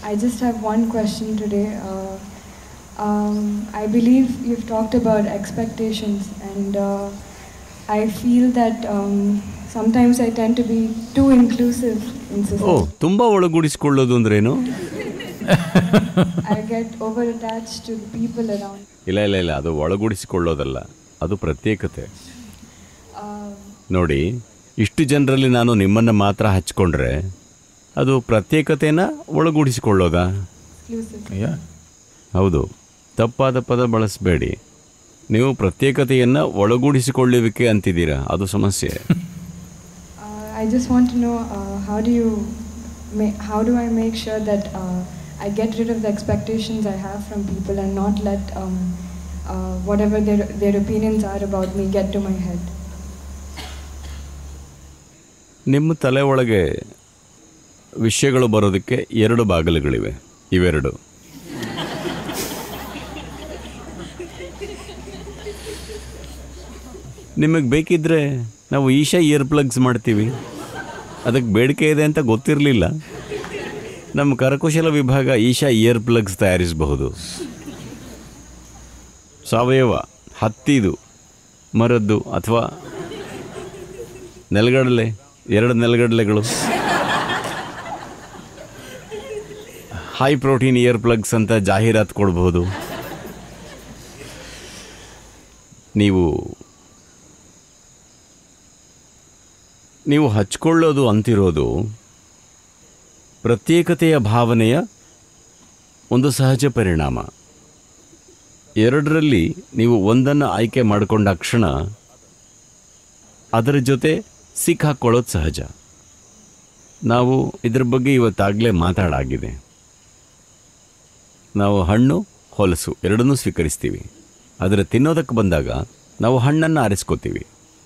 I just have one question today. Uh, um, I believe you've talked about expectations, and uh, I feel that um, sometimes I tend to be too inclusive in O society. ತುಂಬ ಒಳಗೂಡಿಸಿಕೊಳ್ಳೋದು ಅಂದ್ರೇನು I get over attached to the people around. ಇಲ್ಲ ಇಲ್ಲ ಇಲ್ಲ ಅದು ಒಳಗೂಡಿಸಿಕೊಳ್ಳೋದಲ್ಲ ಅದು ಪ್ರತ್ಯೇಕತೆ Uh, ನೋಡಿ ಇಷ್ಟು ಜನರಲ್ಲಿ ನಾನು ನಿಮ್ಮನ್ನು ಮಾತ್ರ ಹಚ್ಕೊಂಡ್ರೆ ಅದು ಪ್ರತ್ಯೇಕತೆನ ಒಳಗೂಡಿಸಿಕೊಳ್ಳೋದಾ exclusive. Yeah. ಹೌದು ತಪ್ಪಾದ ಪದ ಬಳಸಬೇಡಿ ನೀವು ಪ್ರತ್ಯೇಕತೆಯನ್ನು ಒಳಗೂಡಿಸಿಕೊಳ್ಳುವಿಕೆ ಅಂತಿದ್ದೀರಾ ಅದು ಸಮಸ್ಯೆ Uh, I just want to know uh, how do you, ma- how do I make sure that uh, I get rid of the expectations I have from people and not let um, uh, whatever their their opinions are about me get to my head. ನಿಮ್ಮ ತಲೆ ಒಳಗೆ ವಿಷಯಗಳು ಬರೋದಕ್ಕೆ ಎರಡು ಬಾಗಿಲುಗಳಿವೆ ಇವೆರಡು ನಿಮಗೆ ಬೇಕಿದ್ರೆ ನಾವು ಈಶಾ ಇಯರ್ ಪ್ಲಗ್ಸ್ ಮಾಡ್ತೀವಿ ಅದಕ್ಕೆ ಬೇಡಿಕೆ ಇದೆ ಅಂತ ಗೊತ್ತಿರಲಿಲ್ಲ ನಮ್ಮ ಕರಕುಶಲ ವಿಭಾಗ ಈಶಾ ಇಯರ್ ಪ್ಲಗ್ಸ್ ತಯಾರಿಸಬಹುದು ಸಾವಯವ ಹತ್ತಿದು ಮರದ್ದು ಅಥವಾ ನೆಲಗಡಲೆ ಎರಡು ನೆಲಗಡಲೆಗಳು ಹೈ ಪ್ರೋಟೀನ್ ಇಯರ್ ಪ್ಲಗ್ಸ್ ಅಂತ ಜಾಹೀರಾತು ಕೊಡ್ಬೋದು ನೀವು ನೀವು ಹಚ್ಕೊಳ್ಳೋದು ಅಂತಿರೋದು ಪ್ರತ್ಯೇಕತೆಯ ಭಾವನೆಯ ಒಂದು ಸಹಜ ಪರಿಣಾಮ ಎರಡರಲ್ಲಿ ನೀವು ಒಂದನ್ನು ಆಯ್ಕೆ ಮಾಡಿಕೊಂಡ ಕ್ಷಣ ಅದರ ಜೊತೆ ಸಿಕ್ಕಾಕೊಳ್ಳೋದು ಸಹಜ ನಾವು ಇದ್ರ ಬಗ್ಗೆ ಇವತ್ತಾಗಲೇ ಮಾತಾಡಾಗಿದೆ ನಾವು ಹಣ್ಣು ಹೊಲಸು ಎರಡನ್ನೂ ಸ್ವೀಕರಿಸ್ತೀವಿ ಆದರೆ ತಿನ್ನೋದಕ್ಕೆ ಬಂದಾಗ ನಾವು ಹಣ್ಣನ್ನು ಆರಿಸ್ಕೋತೀವಿ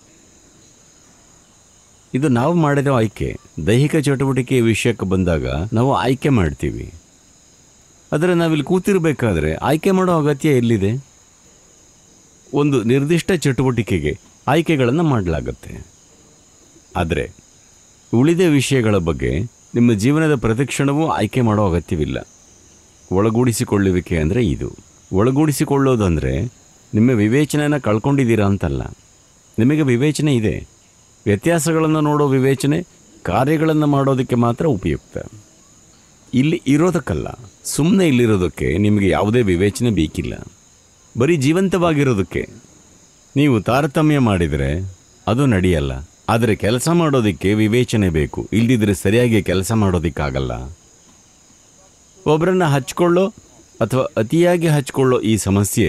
ಇದು ನಾವು ಮಾಡಿರೋ ಆಯ್ಕೆ ದೈಹಿಕ ಚಟುವಟಿಕೆಯ ವಿಷಯಕ್ಕೆ ಬಂದಾಗ ನಾವು ಆಯ್ಕೆ ಮಾಡ್ತೀವಿ ಆದರೆ ನಾವಿಲ್ಲಿ ಕೂತಿರಬೇಕಾದ್ರೆ ಆಯ್ಕೆ ಮಾಡೋ ಅಗತ್ಯ ಎಲ್ಲಿದೆ ಒಂದು ನಿರ್ದಿಷ್ಟ ಚಟುವಟಿಕೆಗೆ ಆಯ್ಕೆಗಳನ್ನು ಮಾಡಲಾಗುತ್ತೆ ಆದರೆ ಉಳಿದ ವಿಷಯಗಳ ಬಗ್ಗೆ ನಿಮ್ಮ ಜೀವನದ ಪ್ರತಿಕ್ಷಣವೂ ಆಯ್ಕೆ ಮಾಡೋ ಅಗತ್ಯವಿಲ್ಲ ಒಳಗೂಡಿಸಿಕೊಳ್ಳುವಿಕೆ ಅಂದರೆ ಇದು ಒಳಗೂಡಿಸಿಕೊಳ್ಳೋದು ಅಂದರೆ ನಿಮ್ಮ ವಿವೇಚನೆನ ಕಳ್ಕೊಂಡಿದ್ದೀರಾ ಅಂತಲ್ಲ ನಿಮಗೆ ವಿವೇಚನೆ ಇದೆ ವ್ಯತ್ಯಾಸಗಳನ್ನು ನೋಡೋ ವಿವೇಚನೆ ಕಾರ್ಯಗಳನ್ನು ಮಾಡೋದಕ್ಕೆ ಮಾತ್ರ ಉಪಯುಕ್ತ ಇಲ್ಲಿ ಇರೋದಕ್ಕಲ್ಲ ಸುಮ್ಮನೆ ಇಲ್ಲಿರೋದಕ್ಕೆ ನಿಮಗೆ ಯಾವುದೇ ವಿವೇಚನೆ ಬೇಕಿಲ್ಲ ಬರೀ ಜೀವಂತವಾಗಿರೋದಕ್ಕೆ ನೀವು ತಾರತಮ್ಯ ಮಾಡಿದರೆ ಅದು ನಡೆಯಲ್ಲ ಆದರೆ ಕೆಲಸ ಮಾಡೋದಕ್ಕೆ ವಿವೇಚನೆ ಬೇಕು ಇಲ್ದಿದ್ರೆ ಸರಿಯಾಗಿ ಕೆಲಸ ಮಾಡೋದಕ್ಕಾಗಲ್ಲ ಒಬ್ಬರನ್ನ ಹಚ್ಕೊಳ್ಳೋ ಅಥವಾ ಅತಿಯಾಗಿ ಹಚ್ಕೊಳ್ಳೋ ಈ ಸಮಸ್ಯೆ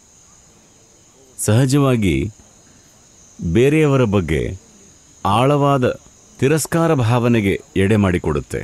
ಸಹಜವಾಗಿ ಬೇರೆಯವರ ಬಗ್ಗೆ ಆಳವಾದ ತಿರಸ್ಕಾರ ಭಾವನೆಗೆ ಎಡೆ ಮಾಡಿಕೊಡುತ್ತೆ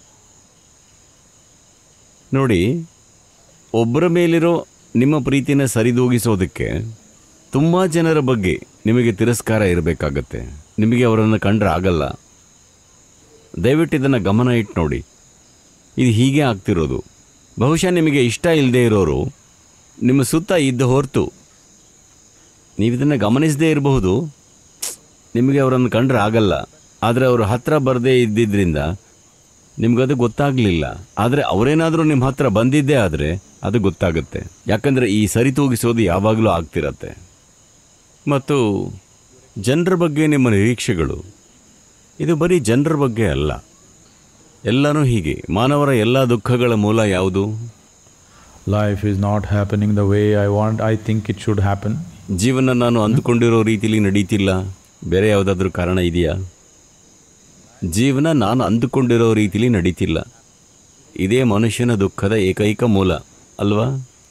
ನೋಡಿ ಒಬ್ಬರ ಮೇಲಿರೋ ನಿಮ್ಮ ಪ್ರೀತಿನ ಸರಿದೂಗಿಸೋದಕ್ಕೆ ತುಂಬ ಜನರ ಬಗ್ಗೆ ನಿಮಗೆ ತಿರಸ್ಕಾರ ಇರಬೇಕಾಗತ್ತೆ ನಿಮಗೆ ಅವರನ್ನು ಕಂಡ್ರೆ ಆಗಲ್ಲ ದಯವಿಟ್ಟು ಇದನ್ನು ಗಮನ ಇಟ್ಟು ನೋಡಿ ಇದು ಹೀಗೆ ಆಗ್ತಿರೋದು ಬಹುಶಃ ನಿಮಗೆ ಇಷ್ಟ ಇಲ್ಲದೆ ಇರೋರು ನಿಮ್ಮ ಸುತ್ತ ಇದ್ದ ಹೊರತು ನೀವು ಇದನ್ನು ಗಮನಿಸದೇ ಇರಬಹುದು ನಿಮಗೆ ಅವರನ್ನು ಕಂಡ್ರೆ ಆಗಲ್ಲ ಆದರೆ ಅವರು ಹತ್ರ ಬರದೇ ಇದ್ದಿದ್ದರಿಂದ ನಿಮ್ಗದು ಗೊತ್ತಾಗಲಿಲ್ಲ ಆದರೆ ಅವರೇನಾದರೂ ನಿಮ್ಮ ಹತ್ರ ಬಂದಿದ್ದೇ ಆದರೆ ಅದು ಗೊತ್ತಾಗುತ್ತೆ ಯಾಕಂದರೆ ಈ ಸರಿತೂಗಿಸೋದು ಯಾವಾಗಲೂ ಆಗ್ತಿರತ್ತೆ ಮತ್ತು ಜನರ ಬಗ್ಗೆ ನಿಮ್ಮ ನಿರೀಕ್ಷೆಗಳು ಇದು ಬರೀ ಜನರ ಬಗ್ಗೆ ಅಲ್ಲ ಎಲ್ಲನೂ ಹೀಗೆ ಮಾನವರ ಎಲ್ಲ ದುಃಖಗಳ ಮೂಲ ಯಾವುದು Life is not happening the way I want, I think it should happen. ಜೀವನ ನಾನು ಅಂದುಕೊಂಡಿರೋ ರೀತಿಲಿ ನಡೀತಿಲ್ಲ ಬೇರೆ ಯಾವುದಾದ್ರೂ ಕಾರಣ ಇದೆಯಾ ಜೀವನ ನಾನು ಅಂದುಕೊಂಡಿರೋ ರೀತಿಲಿ ನಡೀತಿಲ್ಲ ಇದೇ ಮನುಷ್ಯನ ದುಃಖದ ಏಕೈಕ ಮೂಲ ಅಲ್ವಾ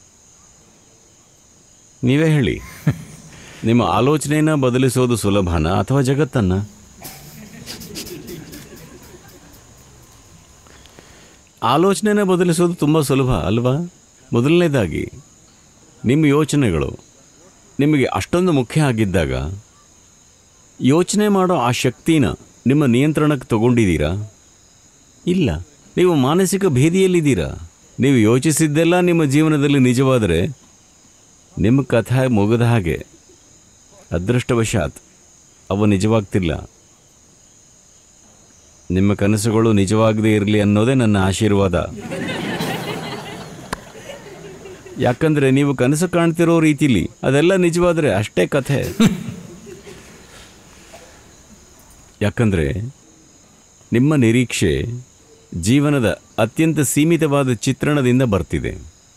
ನೀವೇ ಹೇಳಿ ನಿಮ್ಮ ಆಲೋಚನೆಯನ್ನ ಬದಲಿಸೋದು ಸುಲಭನ ಅಥವಾ ಜಗತ್ತನ್ನ ಆಲೋಚನೆನ ಬದಲಿಸೋದು ತುಂಬ ಸುಲಭ ಅಲ್ವಾ ಮೊದಲನೇದಾಗಿ ನಿಮ್ಮ ಯೋಚನೆಗಳು ನಿಮಗೆ ಅಷ್ಟೊಂದು ಮುಖ್ಯ ಆಗಿದ್ದಾಗ ಯೋಚನೆ ಮಾಡೋ ಆ ಶಕ್ತಿನ ನಿಮ್ಮ ನಿಯಂತ್ರಣಕ್ಕೆ ತಗೊಂಡಿದ್ದೀರಾ ಇಲ್ಲ ನೀವು ಮಾನಸಿಕ ಭೇದಿಯಲ್ಲಿದ್ದೀರಾ ನೀವು ಯೋಚಿಸಿದ್ದೆಲ್ಲ ನಿಮ್ಮ ಜೀವನದಲ್ಲಿ ನಿಜವಾದರೆ ನಿಮ್ಮ ಕಥೆ ಮುಗಿದ ಹಾಗೆ ಅದೃಷ್ಟವಶಾತ್ ಅವು ನಿಜವಾಗ್ತಿಲ್ಲ ನಿಮ್ಮ ಕನಸುಗಳು ನಿಜವಾಗದೇ ಇರಲಿ ಅನ್ನೋದೇ ನನ್ನ ಆಶೀರ್ವಾದ ಯಾಕಂದ್ರೆ ನೀವು ಕನಸು ಕಾಣ್ತಿರೋ ರೀತಿಲಿ ಅದೆಲ್ಲ ನಿಜವಾದ್ರೆ ಅಷ್ಟೇ ಕಥೆ ಯಾಕಂದ್ರೆ ನಿಮ್ಮ ನಿರೀಕ್ಷೆ ಜೀವನದ ಅತ್ಯಂತ ಸೀಮಿತವಾದ ಚಿತ್ರಣದಿಂದ ಬರ್ತಿದೆ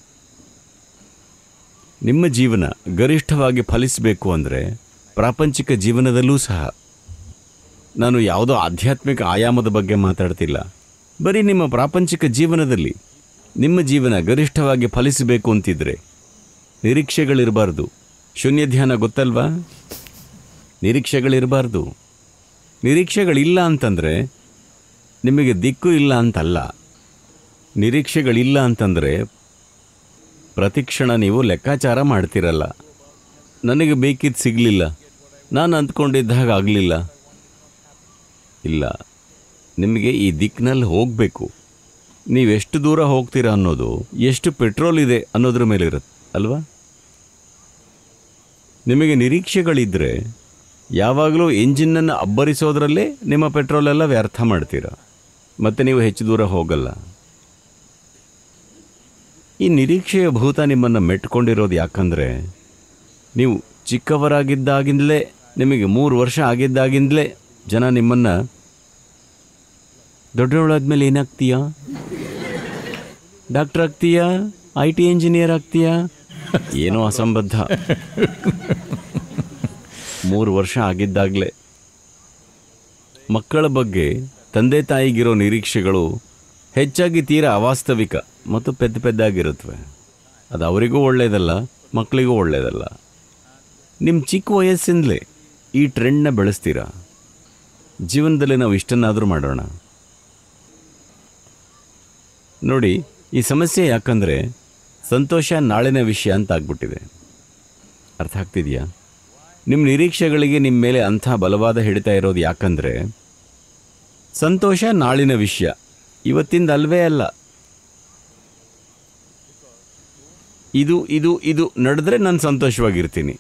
ನಿಮ್ಮ ಜೀವನ ಗರಿಷ್ಠವಾಗಿ ಫಲಿಸಬೇಕು ಅಂದರೆ ಪ್ರಾಪಂಚಿಕ ಜೀವನದಲ್ಲೂ ಸಹ ನಾನು ಯಾವುದೋ ಆಧ್ಯಾತ್ಮಿಕ ಆಯಾಮದ ಬಗ್ಗೆ ಮಾತಾಡ್ತಿಲ್ಲ ಬರೀ ನಿಮ್ಮ ಪ್ರಾಪಂಚಿಕ ಜೀವನದಲ್ಲಿ ನಿಮ್ಮ ಜೀವನ ಗರಿಷ್ಠವಾಗಿ ಫಲಿಸಬೇಕು ಅಂತಿದ್ರೆ ನಿರೀಕ್ಷೆಗಳಿರಬಾರ್ದು ಶೂನ್ಯ ಧ್ಯಾನ ಗೊತ್ತಲ್ವಾ ನಿರೀಕ್ಷೆಗಳಿರಬಾರ್ದು ನಿರೀಕ್ಷೆಗಳಿಲ್ಲ ಅಂತಂದರೆ ನಿಮಗೆ ದಿಕ್ಕು ಇಲ್ಲ ಅಂತಲ್ಲ ನಿರೀಕ್ಷೆಗಳಿಲ್ಲ ಅಂತಂದರೆ ಪ್ರತಿಕ್ಷಣ ನೀವು ಲೆಕ್ಕಾಚಾರ ಮಾಡ್ತಿರಲ್ಲ ನನಗೆ ಬೇಕಿದ್ದು ಸಿಗಲಿಲ್ಲ ನಾನು ಅಂದ್ಕೊಂಡಿದ್ದ ಹಾಗೆ ಆಗಲಿಲ್ಲ ಇಲ್ಲ ನಿಮಗೆ ಈ ದಿಕ್ಕಿನಲ್ಲಿ ಹೋಗಬೇಕು ನೀವೆಷ್ಟು ದೂರ ಹೋಗ್ತೀರಾ ಅನ್ನೋದು ಎಷ್ಟು ಪೆಟ್ರೋಲ್ ಇದೆ ಅನ್ನೋದ್ರ ಮೇಲೆ ಇರುತ್ತೆ ಅಲ್ವಾ ನಿಮಗೆ ನಿರೀಕ್ಷೆಗಳಿದ್ದರೆ ಯಾವಾಗಲೂ ಎಂಜಿನ್ನನ್ನು ಅಬ್ಬರಿಸೋದ್ರಲ್ಲೇ ನಿಮ್ಮ ಪೆಟ್ರೋಲ್ ಎಲ್ಲ ವ್ಯರ್ಥ ಮಾಡ್ತೀರಾ ಮತ್ತೆ ನೀವು ಹೆಚ್ಚು ದೂರ ಹೋಗಲ್ಲ ಈ ನಿರೀಕ್ಷೆಯ ಭೂತ ನಿಮ್ಮನ್ನು ಮೆಟ್ಕೊಂಡಿರೋದು ಯಾಕಂದರೆ ನೀವು ಚಿಕ್ಕವರಾಗಿದ್ದಾಗಿಂದಲೇ ನಿಮಗೆ ಮೂರು ವರ್ಷ ಆಗಿದ್ದಾಗಿಂದಲೇ ಜನ ನಿಮ್ಮನ್ನು ದೊಡ್ಡವಳಾದ್ಮೇಲೆ ಏನಾಗ್ತೀಯಾ ಡಾಕ್ಟರ್ ಆಗ್ತೀಯಾ ಐ ಟಿ ಇಂಜಿನಿಯರ್ ಆಗ್ತೀಯಾ ಏನೋ ಅಸಂಬದ್ಧ ಮೂರು ವರ್ಷ ಆಗಿದ್ದಾಗಲೇ ಮಕ್ಕಳ ಬಗ್ಗೆ ತಂದೆ ತಾಯಿಗಿರೋ ನಿರೀಕ್ಷೆಗಳು ಹೆಚ್ಚಾಗಿ ತೀರಾ ಅವಾಸ್ತವಿಕ ಮತ್ತು ಪೆದ್ದ ಪೆದ್ದಾಗಿರುತ್ತವೆ ಅದು ಅವರಿಗೂ ಒಳ್ಳೆಯದಲ್ಲ ಮಕ್ಕಳಿಗೂ ಒಳ್ಳೆಯದಲ್ಲ ನಿಮ್ಮ ಚಿಕ್ಕ ವಯಸ್ಸಿಂದಲೇ ಈ ಟ್ರೆಂಡ್ನ ಬೆಳೆಸ್ತೀರಾ ಜೀವನದಲ್ಲಿ ನಾವು ಇಷ್ಟನ್ನಾದರೂ ಮಾಡೋಣ ನೋಡಿ ಈ ಸಮಸ್ಯೆ ಯಾಕಂದರೆ ಸಂತೋಷ ನಾಳಿನ ವಿಷಯ ಅಂತ ಆಗ್ಬಿಟ್ಟಿದೆ ಅರ್ಥ ಆಗ್ತಿದೆಯಾ ನಿಮ್ಮ ನಿರೀಕ್ಷೆಗಳಿಗೆ ನಿಮ್ಮ ಮೇಲೆ ಅಂಥ ಬಲವಾದ ಹಿಡಿತ ಇರೋದು ಯಾಕಂದರೆ ಸಂತೋಷ ನಾಳಿನ ವಿಷಯ ಇವತ್ತಿಂದ ಅಲ್ವೇ ಅಲ್ಲ ಇದು ಇದು ಇದು ನಡೆದ್ರೆ ನಾನು ಸಂತೋಷವಾಗಿರ್ತೀನಿ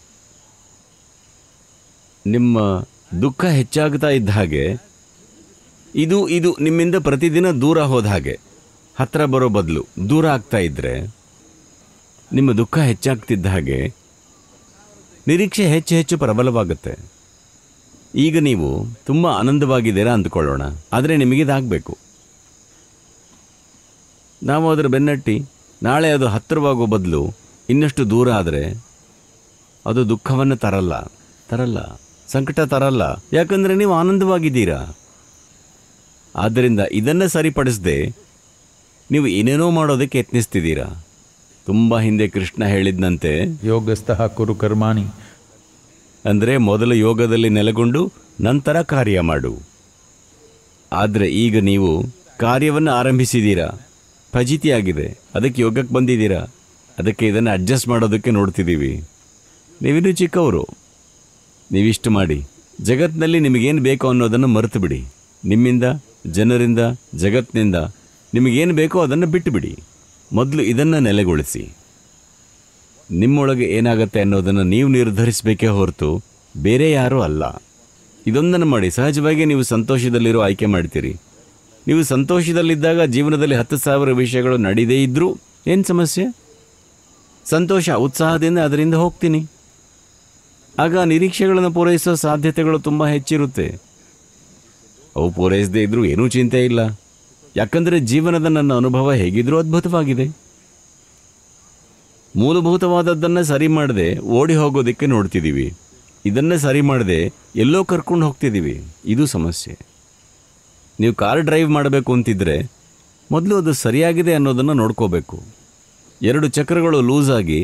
ನಿಮ್ಮ ದುಃಖ ಹೆಚ್ಚಾಗ್ತಾ ಇದ್ದ ಹಾಗೆ ಇದು ಇದು ನಿಮ್ಮಿಂದ ಪ್ರತಿದಿನ ದೂರ ಹೋದ ಹಾಗೆ ಹತ್ರ ಬರೋ ಬದಲು ದೂರ ಆಗ್ತಾ ಇದ್ದರೆ ನಿಮ್ಮ ದುಃಖ ಹೆಚ್ಚಾಗ್ತಿದ್ದ ಹಾಗೆ ನಿರೀಕ್ಷೆ ಹೆಚ್ಚು ಹೆಚ್ಚು ಪ್ರಬಲವಾಗುತ್ತೆ ಈಗ ನೀವು ತುಂಬ ಆನಂದವಾಗಿದ್ದೀರಾ ಅಂದ್ಕೊಳ್ಳೋಣ ಆದರೆ ನಿಮಗಿದಾಗಬೇಕು ನಾವು ಅದರ ಬೆನ್ನಟ್ಟಿ ನಾಳೆ ಅದು ಹತ್ತಿರವಾಗೋ ಬದಲು ಇನ್ನಷ್ಟು ದೂರ ಆದರೆ ಅದು ದುಃಖವನ್ನು ತರಲ್ಲ ತರಲ್ಲ ಸಂಕಟ ತರಲ್ಲ ಯಾಕಂದರೆ ನೀವು ಆನಂದವಾಗಿದ್ದೀರಾ ಆದ್ದರಿಂದ ಇದನ್ನು ಸರಿಪಡಿಸದೆ ನೀವು ಏನೇನೋ ಮಾಡೋದಕ್ಕೆ ಯತ್ನಿಸ್ತಿದ್ದೀರಾ ತುಂಬ ಹಿಂದೆ ಕೃಷ್ಣ ಹೇಳಿದ್ನಂತೆ ಯೋಗಸ್ಥಃ ಕುರು ಕರ್ಮಾಣಿ ಅಂದರೆ ಮೊದಲು ಯೋಗದಲ್ಲಿ ನೆಲೆಗೊಂಡು ನಂತರ ಕಾರ್ಯ ಮಾಡು ಆದರೆ ಈಗ ನೀವು ಕಾರ್ಯವನ್ನು ಆರಂಭಿಸಿದ್ದೀರಾ ಫಜಿತಿಯಾಗಿದೆ ಅದಕ್ಕೆ ಯೋಗಕ್ಕೆ ಬಂದಿದ್ದೀರಾ ಅದಕ್ಕೆ ಇದನ್ನು ಅಡ್ಜಸ್ಟ್ ಮಾಡೋದಕ್ಕೆ ನೋಡ್ತಿದ್ದೀವಿ ನೀವಿನ್ನೂ ಚಿಕ್ಕವರು ನೀವಿಷ್ಟು ಮಾಡಿ ಜಗತ್ತಿನಲ್ಲಿ ನಿಮಗೇನು ಬೇಕೋ ಅನ್ನೋದನ್ನು ಮರೆತು ಬಿಡಿ ನಿಮ್ಮಿಂದ ಜನರಿಂದ ಜಗತ್ತಿನಿಂದ ನಿಮಗೇನು ಬೇಕೋ ಅದನ್ನು ಬಿಟ್ಟುಬಿಡಿ ಮೊದಲು ಇದನ್ನು ನೆಲೆಗೊಳಿಸಿ ನಿಮ್ಮೊಳಗೆ ಏನಾಗತ್ತೆ ಅನ್ನೋದನ್ನು ನೀವು ನಿರ್ಧರಿಸಬೇಕೇ ಹೊರತು ಬೇರೆ ಯಾರೂ ಅಲ್ಲ ಇದೊಂದನ್ನು ಮಾಡಿ ಸಹಜವಾಗಿ ನೀವು ಸಂತೋಷದಲ್ಲಿರೋ ಆಯ್ಕೆ ಮಾಡ್ತೀರಿ ನೀವು ಸಂತೋಷದಲ್ಲಿದ್ದಾಗ ಜೀವನದಲ್ಲಿ ಹತ್ತು ಸಾವಿರ ವಿಷಯಗಳು ನಡೀದೇ ಇದ್ದರೂ ಏನು ಸಮಸ್ಯೆ ಸಂತೋಷ ಉತ್ಸಾಹದಿಂದ ಅದರಿಂದ ಹೋಗ್ತೀನಿ ಆಗ ನಿರೀಕ್ಷೆಗಳನ್ನು ಪೂರೈಸೋ ಸಾಧ್ಯತೆಗಳು ತುಂಬ ಹೆಚ್ಚಿರುತ್ತೆ ಅವು ಪೂರೈಸದೇ ಇದ್ರೂ ಏನೂ ಚಿಂತೆ ಇಲ್ಲ ಯಾಕಂದರೆ ಜೀವನದ ನನ್ನ ಅನುಭವ ಹೇಗಿದ್ರೂ ಅದ್ಭುತವಾಗಿದೆ ಮೂಲಭೂತವಾದದ್ದನ್ನು ಸರಿ ಮಾಡದೆ ಓಡಿ ಹೋಗೋದಕ್ಕೆ ನೋಡ್ತಿದ್ದೀವಿ ಇದನ್ನೇ ಸರಿ ಮಾಡದೆ ಎಲ್ಲೋ ಕರ್ಕೊಂಡು ಹೋಗ್ತಿದ್ದೀವಿ ಇದು ಸಮಸ್ಯೆ ನೀವು ಕಾರ್ ಡ್ರೈವ್ ಮಾಡಬೇಕು ಅಂತಿದ್ರೆ ಮೊದಲು ಅದು ಸರಿಯಾಗಿದೆ ಅನ್ನೋದನ್ನು ನೋಡ್ಕೋಬೇಕು ಎರಡು ಚಕ್ರಗಳು ಲೂಸ್ ಆಗಿ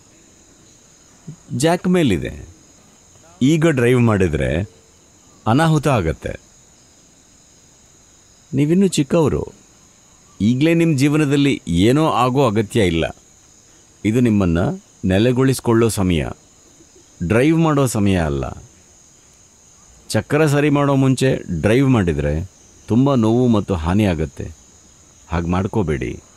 ಜಾಕ್ ಮೇಲಿದೆ ಈಗ ಡ್ರೈವ್ ಮಾಡಿದರೆ ಅನಾಹುತ ಆಗತ್ತೆ ನೀವಿನ್ನೂ ಚಿಕ್ಕವರು ಈಗಲೇ ನಿಮ್ಮ ಜೀವನದಲ್ಲಿ ಏನೋ ಆಗೋ ಅಗತ್ಯ ಇಲ್ಲ ಇದು ನಿಮ್ಮನ್ನು ನೆಲೆಗೊಳಿಸ್ಕೊಳ್ಳೋ ಸಮಯ ಡ್ರೈವ್ ಮಾಡೋ ಸಮಯ ಅಲ್ಲ ಚಕ್ರ ಸರಿ ಮಾಡೋ ಮುಂಚೆ ಡ್ರೈವ್ ಮಾಡಿದರೆ ತುಂಬ ನೋವು ಮತ್ತು ಹಾನಿ ಆಗುತ್ತೆ ಹಾಗೆ ಮಾಡ್ಕೋಬೇಡಿ